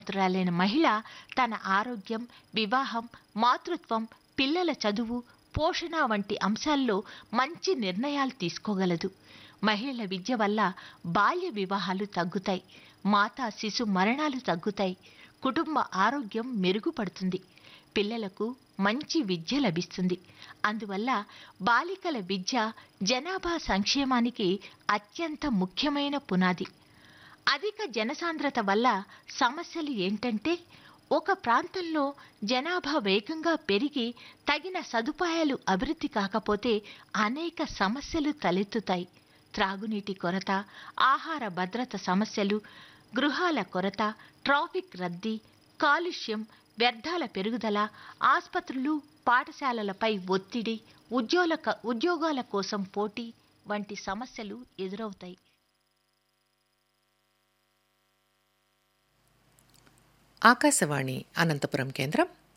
తురాలైన మహిళ తన ఆరోగ్యం వివాహం మాతృత్వం పిల్లల చదువు పోషణ వంటి అంశాల్లో మంచి నిర్ణయాలు తీసుకోగలదు మహిళల విద్య వల్ల బాల్య వివాహాలు తగ్గుతాయి మాతా శిశు మరణాలు తగ్గుతాయి కుటుంబ ఆరోగ్యం మెరుగుపడుతుంది పిల్లలకు మంచి విద్య లభిస్తుంది అందువల్ల బాలికల విద్య జనాభా సంక్షేమానికి అత్యంత ముఖ్యమైన పునాది అధిక జనసాంద్రత వల్ల సమస్యలు ఏంటంటే ఒక ప్రాంతంలో జనాభా వేగంగా పెరిగి తగిన సదుపాయాలు అభివృద్ధి కాకపోతే అనేక సమస్యలు తలెత్తుతాయి త్రాగునీటి కొరత ఆహార భద్రత సమస్యలు గృహాల కొరత ట్రాఫిక్ రద్దీ కాలుష్యం వ్యర్థాల పెరుగుదల ఆసుపత్రులు పాఠశాలలపై ఒత్తిడి ఉద్యోగ ఉద్యోగాల కోసం పోటీ వంటి సమస్యలు ఎదురవుతాయి ఆకాశవాణి అనంతపురం కేంద్రం